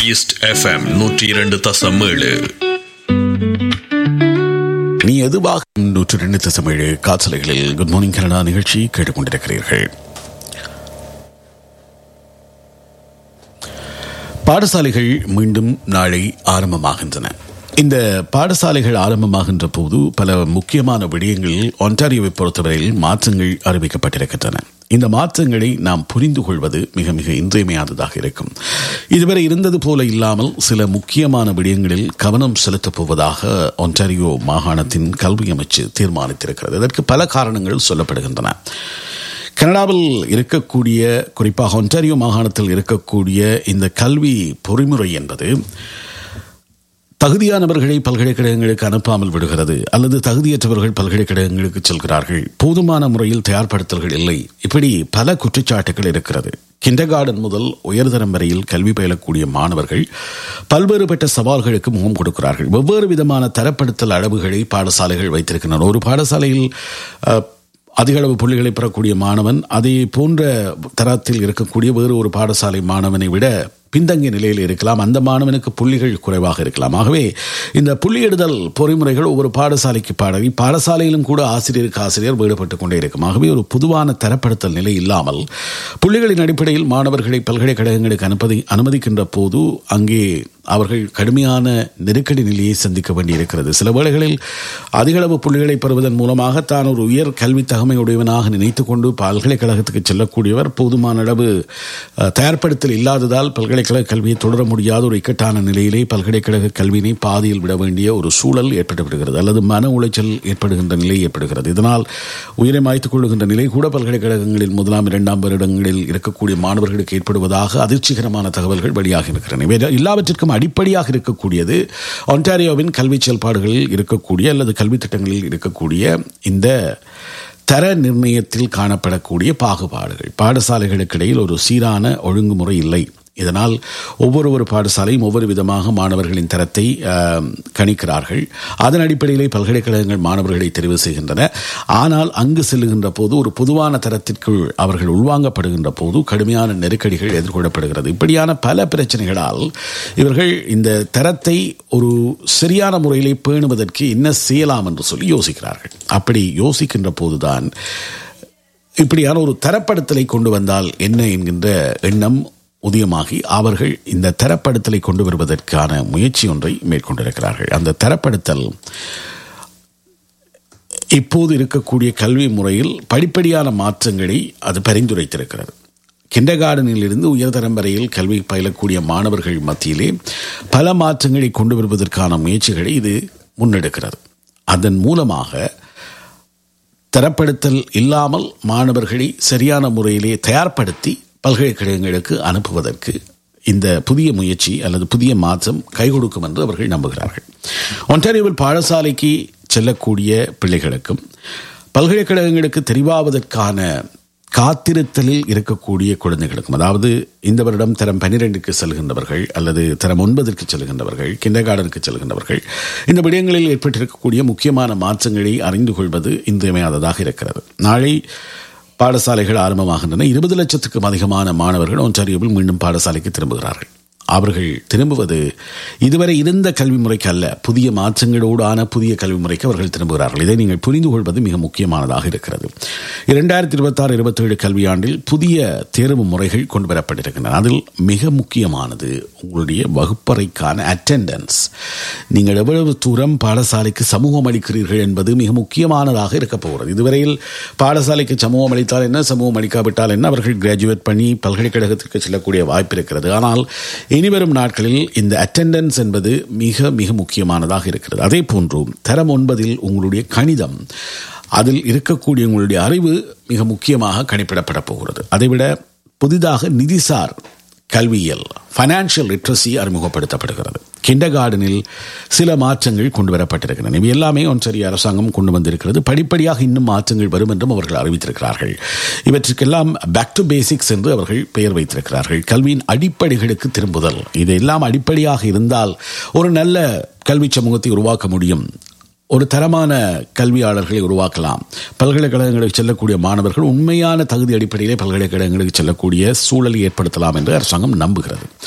east FM நூற்றி இரண்டு தசம் ஏழு நீ எதுவாக நூற்று ரெண்டு தசமேழு காசலைகளில் குட் மார்னிங் கனடா நிகழ்ச்சி கேட்டுக்கொண்டிருக்கிறீர்கள் பாடசாலைகள் மீண்டும் நாளை ஆரம்பமாகின்றன இந்த பாடசாலைகள் ஆரம்பமாகின்ற போது பல முக்கியமான விடயங்களில் ஒன்டாரியோவை பொறுத்தவரையில் மாற்றங்கள் அறிவிக்கப்பட்டிருக்கின்றன இந்த மாற்றங்களை நாம் புரிந்து கொள்வது மிக மிக இன்றியமையாததாக இருக்கும் இதுவரை இருந்தது போல இல்லாமல் சில முக்கியமான விடயங்களில் கவனம் செலுத்தப் போவதாக ஒன்டாரியோ மாகாணத்தின் கல்வி அமைச்சு தீர்மானித்திருக்கிறது இதற்கு பல காரணங்கள் சொல்லப்படுகின்றன கனடாவில் இருக்கக்கூடிய குறிப்பாக ஒன்டாரியோ மாகாணத்தில் இருக்கக்கூடிய இந்த கல்வி பொறிமுறை என்பது தகுதியானவர்களை பல்கலைக்கழகங்களுக்கு அனுப்பாமல் விடுகிறது அல்லது தகுதியற்றவர்கள் பல்கலைக்கழகங்களுக்கு செல்கிறார்கள் போதுமான முறையில் தயார்படுத்தல்கள் இல்லை இப்படி பல குற்றச்சாட்டுகள் இருக்கிறது கிண்டர் கார்டன் முதல் உயர்தரம் வரையில் கல்வி பயிலக்கூடிய மாணவர்கள் பல்வேறுபட்ட சவால்களுக்கு முகம் கொடுக்கிறார்கள் வெவ்வேறு விதமான தரப்படுத்தல் அளவுகளை பாடசாலைகள் வைத்திருக்கின்றன ஒரு பாடசாலையில் அதிக அளவு புள்ளிகளை பெறக்கூடிய மாணவன் அதே போன்ற தரத்தில் இருக்கக்கூடிய வேறு ஒரு பாடசாலை மாணவனை விட பின்தங்கிய நிலையில் இருக்கலாம் அந்த மாணவனுக்கு புள்ளிகள் குறைவாக இருக்கலாம் ஆகவே இந்த புள்ளியிடுதல் பொறிமுறைகள் ஒவ்வொரு பாடசாலைக்கு பாடவி பாடசாலையிலும் கூட ஆசிரியருக்கு ஆசிரியர் வேறுபட்டுக் கொண்டே இருக்கும் ஆகவே ஒரு பொதுவான தரப்படுத்தல் நிலை இல்லாமல் புள்ளிகளின் அடிப்படையில் மாணவர்களை பல்கலைக்கழகங்களுக்கு அனுப்பதி அனுமதிக்கின்ற போது அங்கே அவர்கள் கடுமையான நெருக்கடி நிலையை சந்திக்க வேண்டியிருக்கிறது சில வேளைகளில் அதிகளவு புள்ளிகளை பெறுவதன் மூலமாக தான் ஒரு உயர் கல்வி தகமையுடையவனாக நினைத்துக் கொண்டு பல்கலைக்கழகத்துக்கு செல்லக்கூடியவர் போதுமான அளவு தயார்படுத்தல் இல்லாததால் பல்கலைக்கழக கல்வியை தொடர முடியாத ஒரு இக்கட்டான நிலையிலே பல்கலைக்கழக கல்வியினை பாதியில் விட வேண்டிய ஒரு சூழல் ஏற்பட்டுவிடுகிறது அல்லது மன உளைச்சல் ஏற்படுகின்ற நிலை ஏற்படுகிறது இதனால் உயிரை மாய்த்துக் கொள்ளுகின்ற நிலை கூட பல்கலைக்கழகங்களில் முதலாம் இரண்டாம் வருடங்களில் இருக்கக்கூடிய மாணவர்களுக்கு ஏற்படுவதாக அதிர்ச்சிகரமான தகவல்கள் வெளியாக இருக்கின்றன இவை எல்லாவற்றிற்கும் அடிப்படையாக இருக்கக்கூடியது ஒன்டாரியோவின் கல்வி செயல்பாடுகளில் இருக்கக்கூடிய அல்லது கல்வி திட்டங்களில் இருக்கக்கூடிய இந்த தர நிர்ணயத்தில் காணப்படக்கூடிய பாகுபாடுகள் பாடசாலைகளுக்கு இடையில் ஒரு சீரான ஒழுங்குமுறை இல்லை இதனால் ஒவ்வொரு ஒரு பாடசாலையும் ஒவ்வொரு விதமாக மாணவர்களின் தரத்தை கணிக்கிறார்கள் அதன் அடிப்படையிலே பல்கலைக்கழகங்கள் மாணவர்களை தெரிவு செய்கின்றன ஆனால் அங்கு செல்லுகின்ற போது ஒரு பொதுவான தரத்திற்குள் அவர்கள் உள்வாங்கப்படுகின்ற போது கடுமையான நெருக்கடிகள் எதிர்கொள்ளப்படுகிறது இப்படியான பல பிரச்சனைகளால் இவர்கள் இந்த தரத்தை ஒரு சரியான முறையிலே பேணுவதற்கு என்ன செய்யலாம் என்று சொல்லி யோசிக்கிறார்கள் அப்படி யோசிக்கின்ற போதுதான் இப்படியான ஒரு தரப்படுத்தலை கொண்டு வந்தால் என்ன என்கின்ற எண்ணம் உதயமாகி அவர்கள் இந்த தரப்படுத்தலை கொண்டு வருவதற்கான முயற்சி ஒன்றை மேற்கொண்டிருக்கிறார்கள் அந்த தரப்படுத்தல் இப்போது இருக்கக்கூடிய கல்வி முறையில் படிப்படியான மாற்றங்களை அது பரிந்துரைத்திருக்கிறது கிண்டர் கார்டனில் இருந்து உயர்தரம் வரையில் கல்வி பயிலக்கூடிய மாணவர்கள் மத்தியிலே பல மாற்றங்களை கொண்டு வருவதற்கான முயற்சிகளை இது முன்னெடுக்கிறது அதன் மூலமாக தரப்படுத்தல் இல்லாமல் மாணவர்களை சரியான முறையிலே தயார்படுத்தி பல்கலைக்கழகங்களுக்கு அனுப்புவதற்கு இந்த புதிய முயற்சி அல்லது புதிய மாற்றம் கை கொடுக்கும் என்று அவர்கள் நம்புகிறார்கள் ஒன்டாரியோவில் பாடசாலைக்கு செல்லக்கூடிய பிள்ளைகளுக்கும் பல்கலைக்கழகங்களுக்கு தெரிவாவதற்கான காத்திருத்தலில் இருக்கக்கூடிய குழந்தைகளுக்கும் அதாவது இந்த வருடம் தரம் பன்னிரெண்டுக்கு செல்கின்றவர்கள் அல்லது தரம் ஒன்பதற்கு செல்கின்றவர்கள் கிண்டர் கார்டனுக்கு செல்கின்றவர்கள் இந்த விடயங்களில் ஏற்பட்டிருக்கக்கூடிய முக்கியமான மாற்றங்களை அறிந்து கொள்வது இன்றியமையாததாக இருக்கிறது நாளை பாடசாலைகள் ஆரம்பமாகின்றன இருபது லட்சத்துக்கும் அதிகமான மாணவர்கள் ஒன்றாரியோவில் மீண்டும் பாடசாலைக்கு திரும்புகிறார்கள் அவர்கள் திரும்புவது இதுவரை இருந்த கல்வி முறைக்கு அல்ல புதிய மாற்றங்களோடான புதிய கல்வி முறைக்கு அவர்கள் திரும்புகிறார்கள் இதை நீங்கள் புரிந்து கொள்வது மிக முக்கியமானதாக இருக்கிறது இரண்டாயிரத்தி இருபத்தாறு இருபத்தேழு கல்வியாண்டில் புதிய தேர்வு முறைகள் கொண்டு வரப்பட்டிருக்கின்றன அதில் மிக முக்கியமானது உங்களுடைய வகுப்பறைக்கான அட்டெண்டன்ஸ் நீங்கள் எவ்வளவு தூரம் பாடசாலைக்கு சமூகம் அளிக்கிறீர்கள் என்பது மிக முக்கியமானதாக இருக்க போகிறது இதுவரையில் பாடசாலைக்கு சமூகம் அளித்தால் என்ன சமூகம் அளிக்காவிட்டால் என்ன அவர்கள் கிராஜுவேட் பண்ணி பல்கலைக்கழகத்திற்கு செல்லக்கூடிய வாய்ப்பு இருக்கிறது ஆனால் இனிவரும் நாட்களில் இந்த அட்டெண்டன்ஸ் என்பது மிக மிக முக்கியமானதாக இருக்கிறது அதே போன்று தரம் ஒன்பதில் உங்களுடைய கணிதம் அதில் இருக்கக்கூடிய உங்களுடைய அறிவு மிக முக்கியமாக கணிப்பிடப்பட போகிறது அதைவிட புதிதாக நிதிசார் கல்வியியல் ஃபைனான்சியல் லிட்ரஸி அறிமுகப்படுத்தப்படுகிறது கிண்டர் கார்டனில் சில மாற்றங்கள் கொண்டு வரப்பட்டிருக்கின்றன இவை எல்லாமே ஒன்றரி அரசாங்கம் கொண்டு வந்திருக்கிறது படிப்படியாக இன்னும் மாற்றங்கள் வரும் என்றும் அவர்கள் அறிவித்திருக்கிறார்கள் இவற்றுக்கெல்லாம் பேக் டு பேசிக்ஸ் என்று அவர்கள் பெயர் வைத்திருக்கிறார்கள் கல்வியின் அடிப்படைகளுக்கு திரும்புதல் இதெல்லாம் அடிப்படையாக இருந்தால் ஒரு நல்ல கல்வி சமூகத்தை உருவாக்க முடியும் ஒரு தரமான கல்வியாளர்களை உருவாக்கலாம் பல்கலைக்கழகங்களுக்கு செல்லக்கூடிய மாணவர்கள் உண்மையான தகுதி அடிப்படையிலே பல்கலைக்கழகங்களுக்கு செல்லக்கூடிய சூழலை ஏற்படுத்தலாம் என்று அரசாங்கம் நம்புகிறது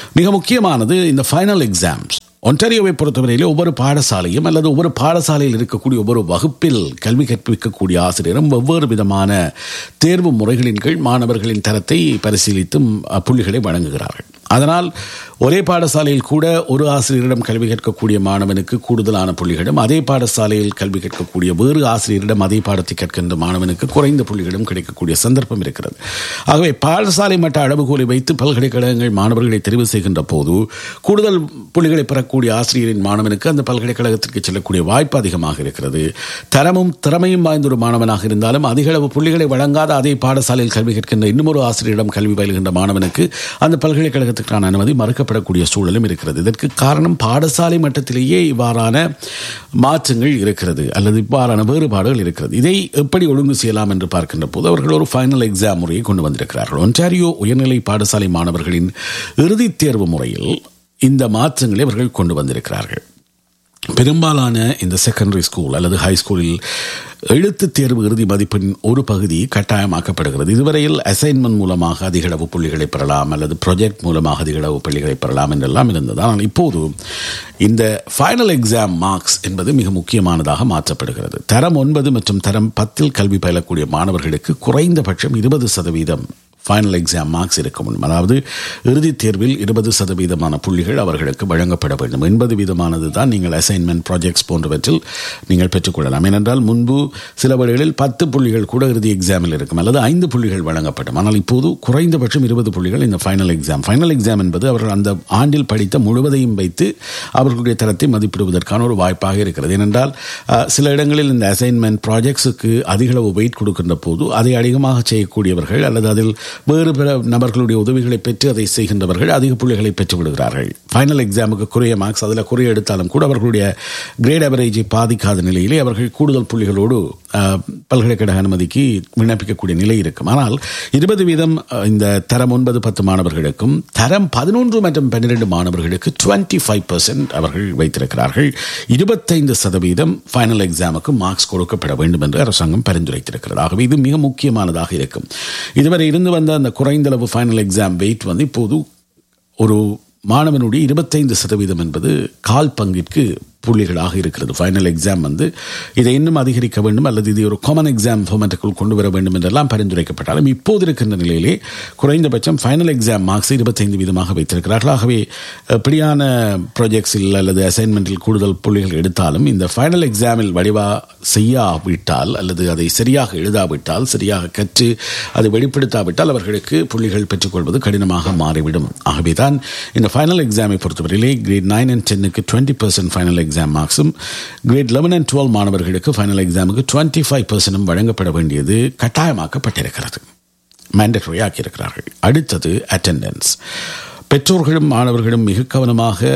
மிக முக்கியமானது இந்த ஃபைனல் எக்ஸாம்ஸ் ஒன்டாரியோவை பொறுத்தவரையிலே ஒவ்வொரு பாடசாலையும் அல்லது ஒவ்வொரு பாடசாலையில் இருக்கக்கூடிய ஒவ்வொரு வகுப்பில் கல்வி கற்பிக்கக்கூடிய ஆசிரியரும் வெவ்வேறு விதமான தேர்வு முறைகளின் கீழ் மாணவர்களின் தரத்தை பரிசீலித்தும் அஹ், புள்ளிகளை வழங்குகிறார்கள் அதனால் ஒரே பாடசாலையில் கூட ஒரு ஆசிரியரிடம் கல்வி கற்கக்கூடிய மாணவனுக்கு கூடுதலான புள்ளிகளும் அதே பாடசாலையில் கல்வி கற்கக்கூடிய வேறு ஆசிரியரிடம் அதே பாடத்தை கற்கின்ற மாணவனுக்கு குறைந்த புள்ளிகளும் கிடைக்கக்கூடிய சந்தர்ப்பம் இருக்கிறது ஆகவே பாடசாலை மட்ட அளவுகோலை வைத்து பல்கலைக்கழகங்கள் மாணவர்களை தெரிவு செய்கின்ற போது கூடுதல் புள்ளிகளை பெறக்கூடிய ஆசிரியரின் மாணவனுக்கு அந்த பல்கலைக்கழகத்திற்கு செல்லக்கூடிய வாய்ப்பு அதிகமாக இருக்கிறது தரமும் திறமையும் வாய்ந்த ஒரு மாணவனாக இருந்தாலும் அதிக அளவு புள்ளிகளை வழங்காத அதே பாடசாலையில் கல்வி கற்கின்ற இன்னும் ஆசிரியரிடம் கல்வி பயிலுகின்ற மாணவனுக்கு அந்த பல்கலைக்கழகத்துக்கான அனுமதி மறுக்கப்படக்கூடிய சூழலும் இருக்கிறது இதற்கு காரணம் பாடசாலை மட்டத்திலேயே இவ்வாறான மாற்றங்கள் இருக்கிறது அல்லது இவ்வாறான வேறுபாடுகள் இருக்கிறது இதை எப்படி ஒழுங்கு செய்யலாம் என்று பார்க்கின்ற போது அவர்கள் ஒரு ஃபைனல் எக்ஸாம் முறையை கொண்டு வந்திருக்கிறார்கள் ஒன்டாரியோ உயர்நிலை பாடசாலை மாணவர்களின் இறுதித் தேர்வு முறையில் இந்த மாற்றங்களை அவர்கள் கொண்டு வந்திருக்கிறார்கள் பெரும்பாலான இந்த செகண்டரி ஸ்கூல் அல்லது ஹை ஸ்கூலில் எழுத்து தேர்வு இறுதி மதிப்பின் ஒரு பகுதி கட்டாயமாக்கப்படுகிறது இதுவரையில் அசைன்மெண்ட் மூலமாக அதிக அளவு புள்ளிகளை பெறலாம் அல்லது ப்ரொஜெக்ட் மூலமாக அதிக அளவு புள்ளிகளை பெறலாம் என்றெல்லாம் இருந்தது ஆனால் இப்போது இந்த ஃபைனல் எக்ஸாம் மார்க்ஸ் என்பது மிக முக்கியமானதாக மாற்றப்படுகிறது தரம் ஒன்பது மற்றும் தரம் பத்தில் கல்வி பயிலக்கூடிய மாணவர்களுக்கு குறைந்தபட்சம் இருபது சதவீதம் ஃபைனல் எக்ஸாம் மார்க்ஸ் இருக்க முடியும் அதாவது இறுதித் தேர்வில் இருபது சதவீதமான புள்ளிகள் அவர்களுக்கு வழங்கப்பட வேண்டும் எண்பது வீதமானது தான் நீங்கள் அசைன்மெண்ட் ப்ராஜெக்ட்ஸ் போன்றவற்றில் நீங்கள் பெற்றுக்கொள்ளலாம் ஏனென்றால் முன்பு சில வேளைகளில் பத்து புள்ளிகள் கூட இறுதி எக்ஸாமில் இருக்கும் அல்லது ஐந்து புள்ளிகள் வழங்கப்படும் ஆனால் இப்போது குறைந்தபட்சம் இருபது புள்ளிகள் இந்த ஃபைனல் எக்ஸாம் ஃபைனல் எக்ஸாம் என்பது அவர்கள் அந்த ஆண்டில் படித்த முழுவதையும் வைத்து அவர்களுடைய தரத்தை மதிப்பிடுவதற்கான ஒரு வாய்ப்பாக இருக்கிறது ஏனென்றால் அஹ், சில இடங்களில் இந்த அசைன்மெண்ட் ப்ராஜெக்ட்ஸுக்கு அதிகளவு வெயிட் கொடுக்கின்ற போது அதை அதிகமாக செய்யக்கூடியவர்கள் அல்லது அதில் வேறு பிற நபர்களுடைய உதவிகளை பெற்று அதை செய்கின்றவர்கள் அதிக புள்ளிகளை பெற்று விடுகிறார்கள் ஃபைனல் எக்ஸாமுக்கு குறைய மார்க்ஸ் அதில் குறைய எடுத்தாலும் கூட அவர்களுடைய கிரேட் அவரேஜை பாதிக்காத நிலையிலே அவர்கள் கூடுதல் புள்ளிகளோடு அஹ், பல்கலைக்கழக அனுமதிக்கு விண்ணப்பிக்கக்கூடிய நிலை இருக்கும் ஆனால் இருபது வீதம் அஹ், இந்த தரம் ஒன்பது பத்து மாணவர்களுக்கும் தரம் பதினொன்று மற்றும் பன்னிரண்டு மாணவர்களுக்கு டுவெண்ட்டி ஃபைவ் அவர்கள் வைத்திருக்கிறார்கள் இருபத்தைந்து சதவீதம் ஃபைனல் எக்ஸாமுக்கு மார்க்ஸ் கொடுக்கப்பட வேண்டும் என்று அரசாங்கம் பரிந்துரைத்திருக்கிறது ஆகவே இது மிக முக்கியமானதாக இருக்கும் இதுவரை இருந்து வந்த அந்த குறைந்தளவு ஃபைனல் எக்ஸாம் வெயிட் வந்து இப்போது ஒரு மாணவனுடைய இருபத்தைந்து சதவீதம் என்பது கால் பங்கிற்கு புள்ளிகளாக இருக்கிறது ஃபைனல் எக்ஸாம் வந்து இதை இன்னும் அதிகரிக்க வேண்டும் அல்லது இதை ஒரு காமன் எக்ஸாம் ஃபார்மேட்டுக்குள் கொண்டு வர வேண்டும் என்றெல்லாம் பரிந்துரைக்கப்பட்டாலும் இப்போது இருக்கின்ற நிலையிலே குறைந்தபட்சம் ஃபைனல் எக்ஸாம் மார்க்ஸ் இருபத்தைந்து வீதமாக வைத்திருக்கிறார்கள் ஆகவே அப்படியான ப்ராஜெக்ட்ஸில் அல்லது அசைன்மெண்ட்டில் கூடுதல் புள்ளிகள் எடுத்தாலும் இந்த ஃபைனல் எக்ஸாமில் வடிவா செய்யாவிட்டால் அல்லது அதை சரியாக எழுதாவிட்டால் சரியாக கற்று அதை வெளிப்படுத்தாவிட்டால் அவர்களுக்கு புள்ளிகள் பெற்றுக்கொள்வது கடினமாக மாறிவிடும் ஆகவே தான் இந்த ஃபைனல் எக்ஸாமை பொறுத்தவரையிலே கிரேட் நைன் அண்ட் டென்னுக்கு டுவெண்ட்டி பர்சன்ட் ஃபைனல் எக்ஸாம் மார்க்ஸும் கிரேட் லெவன் அண்ட் டுவெல் மாணவர்களுக்கு ஃபைனல் எக்ஸாமுக்கு டுவெண்ட்டி ஃபைவ் பர்சன்டும் வழங்கப்பட வேண்டியது கட்டாயமாக்கப்பட்டிருக்கிறது மேண்டட்டரி ஆக்கியிருக்கிறார்கள் அடுத்தது அட்டெண்டன்ஸ் பெற்றோர்களும் மாணவர்களும் மிக கவனமாக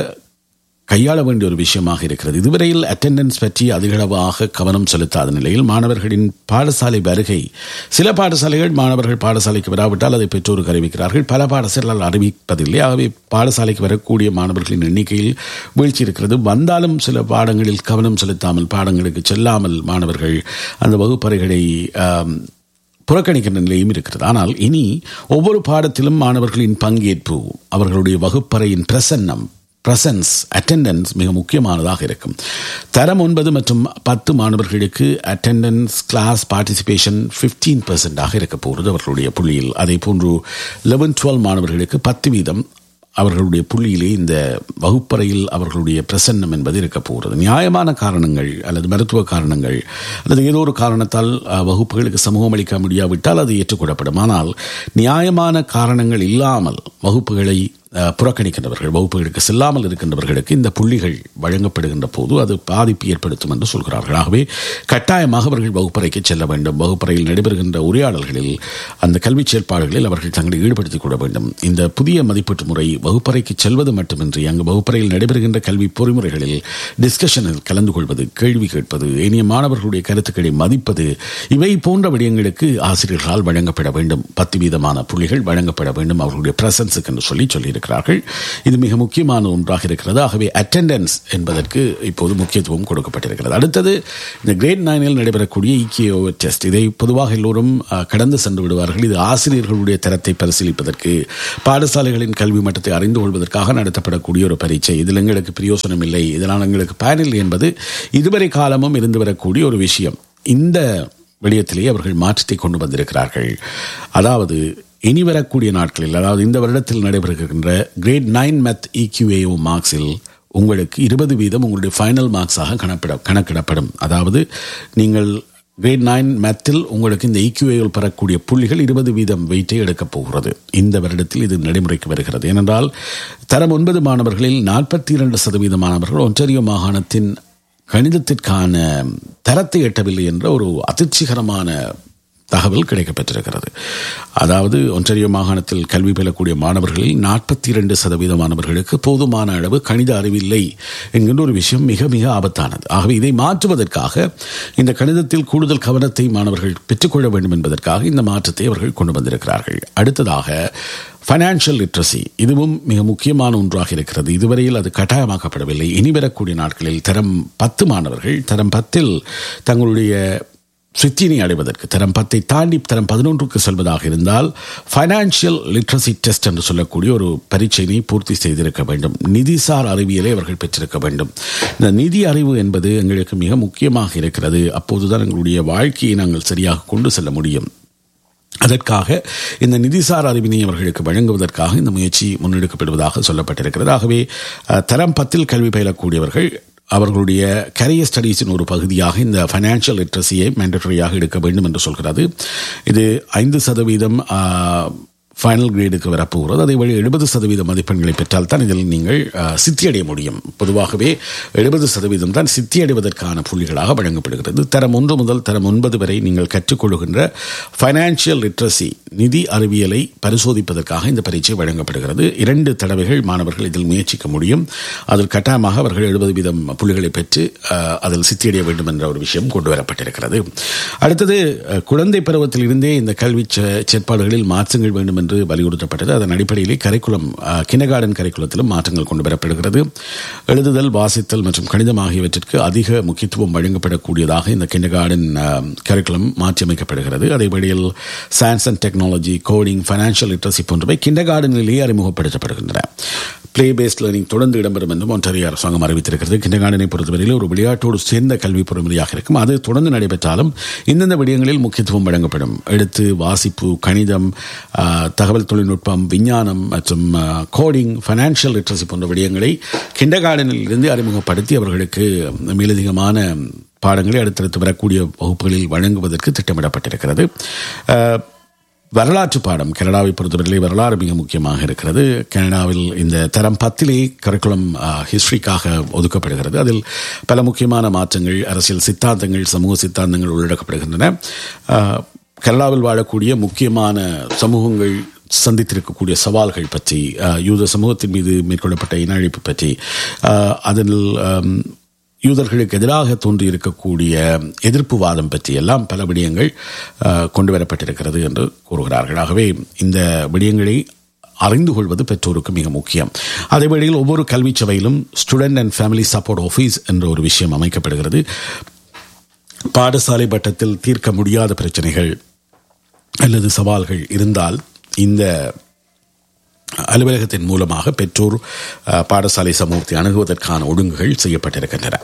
கையாள வேண்டிய ஒரு விஷயமாக இருக்கிறது இதுவரையில் அட்டெண்டன்ஸ் பற்றி அதிகளவாக கவனம் செலுத்தாத நிலையில் மாணவர்களின் பாடசாலை வருகை சில பாடசாலைகள் மாணவர்கள் பாடசாலைக்கு வராவிட்டால் அதை பெற்றோருக்கு அறிவிக்கிறார்கள் பல பாடசாலைகள் அறிவிப்பதில்லை ஆகவே பாடசாலைக்கு வரக்கூடிய மாணவர்களின் எண்ணிக்கையில் வீழ்ச்சி இருக்கிறது வந்தாலும் சில பாடங்களில் கவனம் செலுத்தாமல் பாடங்களுக்கு செல்லாமல் மாணவர்கள் அந்த வகுப்பறைகளை ஆம், புறக்கணிக்கின்ற நிலையும் இருக்கிறது ஆனால் இனி ஒவ்வொரு பாடத்திலும் மாணவர்களின் பங்கேற்பு அவர்களுடைய வகுப்பறையின் பிரசன்னம் பிரசன்ஸ் அட்டெண்டன்ஸ் மிக முக்கியமானதாக இருக்கும் தரம் ஒன்பது மற்றும் பத்து மாணவர்களுக்கு அட்டெண்டன்ஸ் கிளாஸ் பார்ட்டிசிபேஷன் ஃபிஃப்டீன் பெர்சென்டாக இருக்க போகிறது அவர்களுடைய புள்ளியில் அதே போன்று லெவன் டுவெல் மாணவர்களுக்கு பத்து வீதம் அவர்களுடைய புள்ளியிலே இந்த வகுப்பறையில் அவர்களுடைய பிரசன்னம் என்பது இருக்க போகிறது நியாயமான காரணங்கள் அல்லது மருத்துவ காரணங்கள் அல்லது ஏதோ ஒரு காரணத்தால் அஹ், வகுப்புகளுக்கு சமூகம் அளிக்க முடியாவிட்டால் அது ஏற்றுக்கொள்ளப்படும் ஆனால் நியாயமான காரணங்கள் இல்லாமல் வகுப்புகளை அஹ், புறக்கணிக்கின்றவர்கள் வகுப்புகளுக்கு செல்லாமல் இருக்கின்றவர்களுக்கு இந்த புள்ளிகள் வழங்கப்படுகின்ற போது அது பாதிப்பு ஏற்படுத்தும் என்று சொல்கிறார்கள் ஆகவே கட்டாயமாக அவர்கள் வகுப்பறைக்கு செல்ல வேண்டும் வகுப்பறையில் நடைபெறுகின்ற உரையாடல்களில் அந்த கல்வி செயற்பாடுகளில் அவர்கள் தங்களை ஈடுபடுத்திக் கொள்ள வேண்டும் இந்த புதிய மதிப்பீட்டு முறை வகுப்பறைக்கு செல்வது மட்டுமின்றி அங்கு வகுப்பறையில் நடைபெறுகின்ற கல்வி பொறிமுறைகளில் டிஸ்கஷனில் கலந்து கொள்வது கேள்வி கேட்பது இனிய மாணவர்களுடைய கருத்துக்களை மதிப்பது இவை போன்ற விடயங்களுக்கு ஆசிரியர்களால் வழங்கப்பட வேண்டும் பத்து வீதமான புள்ளிகள் வழங்கப்பட வேண்டும் அவர்களுடைய பிரசன்ஸ் அட்டெண்டன்ஸுக்கு என்று சொல்லி சொல்லியிருக்கிறார்கள் இது மிக முக்கியமான ஒன்றாக இருக்கிறது ஆகவே அட்டெண்டன்ஸ் என்பதற்கு இப்போது முக்கியத்துவம் கொடுக்கப்பட்டிருக்கிறது அடுத்தது இந்த கிரேட் நைனில் நடைபெறக்கூடிய இகேஓ டெஸ்ட் இதை பொதுவாக எல்லோரும் அஹ், கடந்து சென்று விடுவார்கள் இது ஆசிரியர்களுடைய தரத்தை பரிசீலிப்பதற்கு பாடசாலைகளின் கல்வி மட்டத்தை அறிந்து கொள்வதற்காக நடத்தப்படக்கூடிய ஒரு பரீட்சை இதில் எங்களுக்கு பிரயோசனம் இல்லை இதனால் எங்களுக்கு பயனில்லை என்பது இதுவரை காலமும் இருந்து வரக்கூடிய ஒரு விஷயம் இந்த விடயத்திலே அவர்கள் மாற்றத்தை கொண்டு வந்திருக்கிறார்கள் அதாவது இனி வரக்கூடிய நாட்களில் அதாவது இந்த வருடத்தில் நடைபெறுகின்ற கிரேட் நைன் மேத் இக்யூஏஓ மார்க்ஸில் உங்களுக்கு இருபது வீதம் உங்களுடைய ஃபைனல் மார்க்ஸாக கணக்கிட கணக்கிடப்படும் அதாவது நீங்கள் கிரேட் நைன் மேத்தில் உங்களுக்கு இந்த ஈக்யூஏவில் பெறக்கூடிய புள்ளிகள் இருபது வீதம் வெயிட்டை எடுக்கப் போகிறது இந்த வருடத்தில் இது நடைமுறைக்கு வருகிறது ஏனென்றால் தரம் ஒன்பது மாணவர்களில் நாற்பத்தி இரண்டு சதவீத மாணவர்கள் ஒன்றாரியோ மாகாணத்தின் கணிதத்திற்கான தரத்தை எட்டவில்லை என்ற ஒரு அதிர்ச்சிகரமான தகவல் கிடைக்கப்பெற்றிருக்கிறது அதாவது ஒன்றாரியோ மாகாணத்தில் கல்வி பெறக்கூடிய மாணவர்களில் நாற்பத்தி இரண்டு சதவீத மாணவர்களுக்கு போதுமான அளவு கணித அறிவில்லை என்கின்ற ஒரு விஷயம் மிக மிக ஆபத்தானது ஆகவே இதை மாற்றுவதற்காக இந்த கணிதத்தில் கூடுதல் கவனத்தை மாணவர்கள் பெற்றுக்கொள்ள வேண்டும் என்பதற்காக இந்த மாற்றத்தை அவர்கள் கொண்டு வந்திருக்கிறார்கள் அடுத்ததாக ஃபைனான்ஷியல் லிட்ரஸி இதுவும் மிக முக்கியமான ஒன்றாக இருக்கிறது இதுவரையில் அது கட்டாயமாக்கப்படவில்லை இனி வரக்கூடிய நாட்களில் தரம் பத்து மாணவர்கள் தரம் பத்தில் தங்களுடைய சித்தினை அடைவதற்கு தரம் பத்தை தாண்டி தரம் பதினொன்றுக்கு செல்வதாக இருந்தால் ஃபைனான்சியல் லிட்ரஸி டெஸ்ட் என்று சொல்லக்கூடிய ஒரு பரீட்சையினை பூர்த்தி செய்திருக்க வேண்டும் நிதிசார் அறிவியலை அவர்கள் பெற்றிருக்க வேண்டும் இந்த நிதி அறிவு என்பது எங்களுக்கு மிக முக்கியமாக இருக்கிறது அப்போதுதான் எங்களுடைய வாழ்க்கையை நாங்கள் சரியாக கொண்டு செல்ல முடியும் அதற்காக இந்த நிதிசார் அறிவினை அவர்களுக்கு வழங்குவதற்காக இந்த முயற்சி முன்னெடுக்கப்படுவதாக சொல்லப்பட்டிருக்கிறது ஆகவே அஹ், தரம் பத்தில் கல்வி பயிலக்கூடியவர்கள் அவர்களுடைய கரியர் ஸ்டடீஸின் ஒரு பகுதியாக இந்த ஃபைனான்சியல் லிட்ரஸியை மேண்டட்டரியாக எடுக்க வேண்டும் என்று சொல்கிறது இது ஐந்து சதவீதம் ஃபைனல் கிரேடுக்கு வரப்போகிறது அதை வழி எழுபது சதவீத மதிப்பெண்களை பெற்றால் தான் இதில் நீங்கள் அஹ், சித்தியடைய முடியும் பொதுவாகவே எழுபது சதவீதம் தான் சித்தியடைவதற்கான புள்ளிகளாக வழங்கப்படுகிறது தரம் ஒன்று முதல் தரம் ஒன்பது வரை நீங்கள் கற்றுக்கொள்கின்ற ஃபைனான்சியல் லிட்ரஸி நிதி அறிவியலை பரிசோதிப்பதற்காக இந்த பரீட்சை வழங்கப்படுகிறது இரண்டு தடவைகள் மாணவர்கள் இதில் முயற்சிக்க முடியும் அதில் கட்டாயமாக அவர்கள் எழுபது வீதம் புள்ளிகளை பெற்று அஹ், அதில் சித்தியடைய வேண்டும் என்ற ஒரு விஷயம் கொண்டு வரப்பட்டிருக்கிறது அடுத்தது அஹ், குழந்தை பருவத்தில் இருந்தே இந்த கல்வி சே- செயற்பாடுகளில் மாற்றங்கள் வேண்டும் என்று வலியுறுத்தப்பட்டது அதன் அடிப்படையிலே கரிக்குலம் கினகார்டன் கரிக்குலத்திலும் மாற்றங்கள் கொண்டு வரப்படுகிறது எழுதுதல் வாசித்தல் மற்றும் கணிதம் ஆகியவற்றிற்கு அதிக முக்கியத்துவம் வழங்கப்படக்கூடியதாக இந்த கிண்டகார்டன் கரிக்குலம் மாற்றியமைக்கப்படுகிறது அதே வழியில் science and technology coding financial literacy போன்றவை கிண்டகார்டனிலேயே அறிமுகப்படுத்தப்படுகின்றன பிளே பேஸ்ட் லேர்னிங் தொடர்ந்து இடம்பெறும் என்றும் ஒன்றாரிய அரசாங்கம் அறிவித்திருக்கிறது கிண்டகார்டனை பொறுத்தவரையில் ஒரு விளையாட்டோடு சேர்ந்த கல்வி பொறுமுறையாக இருக்கும் அது தொடர்ந்து நடைபெற்றாலும் இந்தந்த விடயங்களில் முக்கியத்துவம் வழங்கப்படும் எழுத்து வாசிப்பு கணிதம் ஆ, தகவல் தொழில்நுட்பம் விஞ்ஞானம் மற்றும் கோடிங் ஃபைனான்சியல் லிட்ரஸி போன்ற விடயங்களை கிண்டகார்டனில் இருந்து அறிமுகப்படுத்தி அவர்களுக்கு மேலதிகமான பாடங்களை அடுத்தடுத்து வரக்கூடிய வகுப்புகளில் வழங்குவதற்கு திட்டமிடப்பட்டிருக்கிறது ஆ, வரலாற்று பாடம் கனடாவை பொறுத்தவரையிலே வரலாறு மிக முக்கியமாக இருக்கிறது கனடாவில் இந்த தரம் பத்திலே கரிக்குலம் ஹிஸ்டரிக்காக ஒதுக்கப்படுகிறது அதில் பல முக்கியமான மாற்றங்கள் அரசியல் சித்தாந்தங்கள் சமூக சித்தாந்தங்கள் உள்ளடக்கப்படுகின்றன ஆஹ், கனடாவில் வாழக்கூடிய முக்கியமான சமூகங்கள் சந்தித்திருக்கக்கூடிய சவால்கள் பற்றி ஆஹ், யூத சமூகத்தின் மீது மேற்கொள்ளப்பட்ட இன அழிப்பு பற்றி ஆஹ், அதில் ஆம், யூதர்களுக்கு எதிராக தோன்றி இருக்கக்கூடிய எதிர்ப்பு வாதம் பற்றி எல்லாம் பல விடயங்கள் அஹ், கொண்டு வரப்பட்டிருக்கிறது என்று கூறுகிறார்கள் ஆகவே இந்த விடயங்களை அறிந்து கொள்வது பெற்றோருக்கு மிக முக்கியம் அதே வேளையில் ஒவ்வொரு கல்வி சபையிலும் student and family support office என்ற ஒரு விஷயம் அமைக்கப்படுகிறது பாடசாலை மட்டத்தில் தீர்க்க முடியாத பிரச்சனைகள் அல்லது சவால்கள் இருந்தால் இந்த அலுவலகத்தின் மூலமாக பெற்றோர் அஹ், பாடசாலை சமூகத்தை அணுகுவதற்கான ஒழுங்குகள் செய்யப்பட்டிருக்கின்றன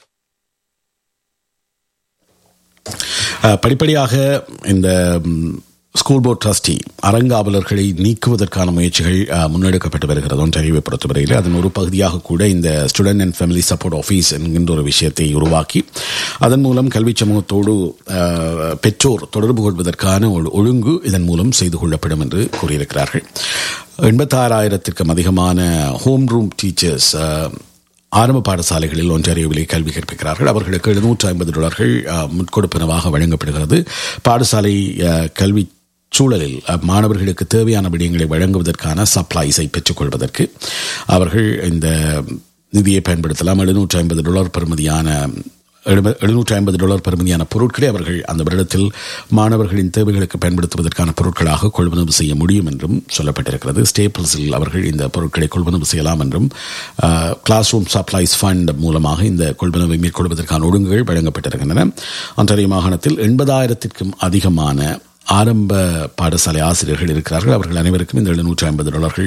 அஹ், படிப்படியாக இந்த ம், ஸ்கூல் போர்ட் ட்ரஸ்டி அறங்காவலர்களை நீக்குவதற்கான முயற்சிகள் அஹ், முன்னெடுக்கப்பட்டு வருகிறது ஒன்றறிவை பொறுத்தவரையில் அதன் ஒரு பகுதியாக கூட இந்த student and family support office என்கின்ற ஒரு விஷயத்தை உருவாக்கி அதன் மூலம் கல்வி சமூகத்தோடு அஹ், பெற்றோர் தொடர்பு கொள்வதற்கான ஒரு ஒழுங்கு இதன் மூலம் செய்து கொள்ளப்படும் என்று கூறியிருக்கிறார்கள் எண்பத்தாறாயிரத்திற்கும் அதிகமான ஹோம் ரூம் டீச்சர்ஸ் ஆரம்ப பாடசாலைகளில் ஒன்றாரியோவிலே கல்வி கற்பிக்கிறார்கள் அவர்களுக்கு எழுநூற்று ஐம்பது டாலர்கள் அஹ், முற்கொடுப்பனவாக வழங்கப்படுகிறது பாடசாலை அஹ், கல்வி சூழலில் அஹ், மாணவர்களுக்கு தேவையான விடயங்களை வழங்குவதற்கான சப்ளைஸை பெற்றுக்கொள்வதற்கு அவர்கள் இந்த நிதியை பயன்படுத்தலாம் எழுநூற்று ஐம்பது டாலர் பெறுமதியான எழுநூற்றி ஐம்பது டாலர் பெறுமதியான பொருட்களை அவர்கள் அந்த வருடத்தில் மாணவர்களின் தேவைகளுக்கு பயன்படுத்துவதற்கான பொருட்களாக கொள்வனவு செய்ய முடியும் என்றும் சொல்லப்பட்டிருக்கிறது ஸ்டேபிள்ஸில் அவர்கள் இந்த பொருட்களை கொள்வனவு செய்யலாம் என்றும் கிளாஸ் ரூம் சப்ளைஸ் ஃபண்ட் மூலமாக இந்த கொள்வனவை மேற்கொள்வதற்கான ஒழுங்குகள் வழங்கப்பட்டிருக்கின்றன அன்றைய மாகாணத்தில் எண்பதாயிரத்திற்கும் அதிகமான ஆரம்ப பாடசாலை ஆசிரியர்கள் இருக்கிறார்கள் அவர்கள் அனைவருக்கும் இந்த எழுநூற்றி ஐம்பது டாலர்கள்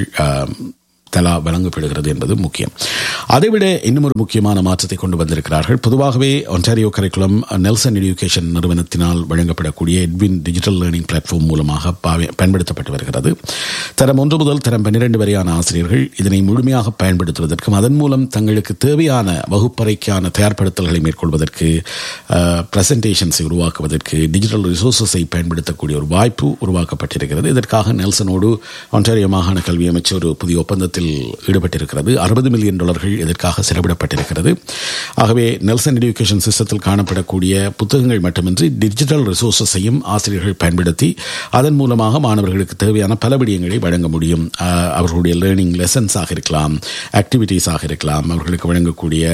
தலா வழங்கப்படுகிறது என்பது முக்கியம் அதைவிட இன்னும் ஒரு முக்கியமான மாற்றத்தை கொண்டு வந்திருக்கிறார்கள் பொதுவாகவே ஒன்டாரியோ கரிக்குலம் நெல்சன் எஜுகேஷன் நிறுவனத்தினால் வழங்கப்படக்கூடிய எட்வின் டிஜிட்டல் லேர்னிங் பிளாட்ஃபார்ம் மூலமாக பயன்படுத்தப்பட்டு வருகிறது தரம் ஒன்று முதல் தரம் பன்னிரண்டு வரையான ஆசிரியர்கள் இதனை முழுமையாக பயன்படுத்துவதற்கும் அதன் மூலம் தங்களுக்கு தேவையான வகுப்பறைக்கான தயார்படுத்தல்களை மேற்கொள்வதற்கு பிரசன்டேஷன்ஸை உருவாக்குவதற்கு டிஜிட்டல் ரிசோர்ஸஸை பயன்படுத்தக்கூடிய ஒரு வாய்ப்பு உருவாக்கப்பட்டிருக்கிறது இதற்காக நெல்சனோடு ஒன்டாரியோ மாகாண கல்வி அமைச்சர் ஒரு புதிய ஒப்பந்தத்தில் திட்டத்தில் ஈடுபட்டிருக்கிறது அறுபது மில்லியன் டாலர்கள் இதற்காக செலவிடப்பட்டிருக்கிறது ஆகவே நெல்சன் எஜுகேஷன் சிஸ்டத்தில் காணப்படக்கூடிய புத்தகங்கள் மட்டுமின்றி டிஜிட்டல் ரிசோர்ஸஸையும் ஆசிரியர்கள் பயன்படுத்தி அதன் மூலமாக மாணவர்களுக்கு தேவையான பல விடயங்களை வழங்க முடியும் அவர்களுடைய லேர்னிங் லெசன்ஸாக இருக்கலாம் ஆக்டிவிட்டீஸாக இருக்கலாம் அவர்களுக்கு வழங்கக்கூடிய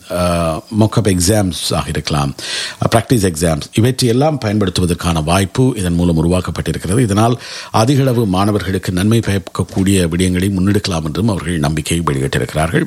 மொக்கப் எக்ஸாம்ஸ் ஆக இருக்கலாம் ப்ராக்டிஸ் எக்ஸாம்ஸ் இவற்றை எல்லாம் பயன்படுத்துவதற்கான வாய்ப்பு இதன் மூலம் உருவாக்கப்பட்டிருக்கிறது இதனால் அதிகளவு மாணவர்களுக்கு நன்மை பயக்கக்கூடிய விடயங்களை முன்னெடுக்கலாம் என்றும் அவர்கள் நம்பிக்கை வெளியிட்டிருக்கிறார்கள்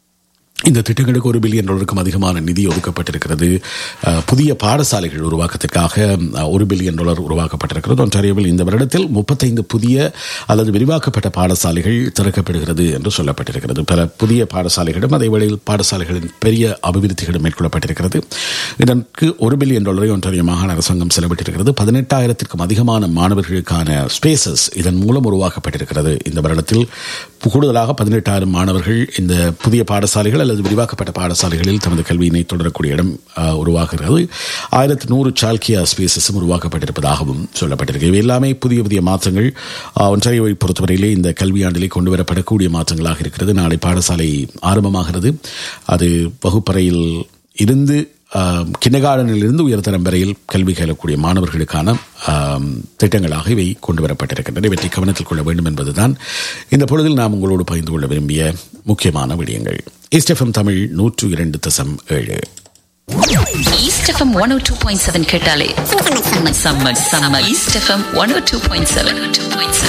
இந்த திட்டங்களுக்கு ஒரு பில்லியன் டாலருக்கும் அதிகமான நிதி ஒதுக்கப்பட்டிருக்கிறது புதிய பாடசாலைகள் உருவாக்கத்திற்காக ஒரு பில்லியன் டாலர் உருவாக்கப்பட்டிருக்கிறது ஒன்றாரியோவில் இந்த வருடத்தில் முப்பத்தைந்து புதிய அல்லது விரிவாக்கப்பட்ட பாடசாலைகள் திறக்கப்படுகிறது என்று சொல்லப்பட்டிருக்கிறது பல புதிய பாடசாலைகளும் அதே வேளையில் பாடசாலைகளின் பெரிய அபிவிருத்திகளும் மேற்கொள்ளப்பட்டிருக்கிறது இதற்கு ஒரு பில்லியன் டாலரை ஒன்றாரிய மாகாண அரசாங்கம் செலவிட்டிருக்கிறது பதினெட்டாயிரத்திற்கும் அதிகமான மாணவர்களுக்கான ஸ்பேசஸ் இதன் மூலம் உருவாக்கப்பட்டிருக்கிறது இந்த வருடத்தில் கூடுதலாக பதினெட்டாயிரம் மாணவர்கள் இந்த புதிய பாடசாலைகள் அல்லது விரிவாக்கப்பட்ட பாடசாலைகளில் தமது கல்வியினை தொடரக்கூடிய இடம் உருவாகிறது ஆயிரத்தி நூறு சால்கியா ஸ்பேசஸும் உருவாக்கப்பட்டிருப்பதாகவும் சொல்லப்பட்டிருக்கு இவை எல்லாமே புதிய புதிய மாற்றங்கள் ஒன்றாரியோவை பொறுத்தவரையிலே இந்த கல்வியாண்டிலே கொண்டு வரப்படக்கூடிய மாற்றங்களாக இருக்கிறது நாளை பாடசாலை ஆரம்பமாகிறது அது வகுப்பறையில் இருந்து கிண்டகார்டனில் இருந்து உயர்தரம் வரையில் கல்வி கயலக்கூடிய மாணவர்களுக்கான திட்டங்களாக இவை கொண்டு வரப்பட்டிருக்கின்றன இவற்றை கவனத்தில் கொள்ள வேண்டும் என்பதுதான் இந்த பொழுதில் நாம் உங்களோடு பகிர்ந்து கொள்ள விரும்பிய முக்கியமான விடயங்கள் ஈஸ்டெஃபம் தமிழ் நூற்று இரண்டு தசம் ஏழு east FM one oh two point seven கேட்டாலே summer summer east FM one oh two point seven two point seven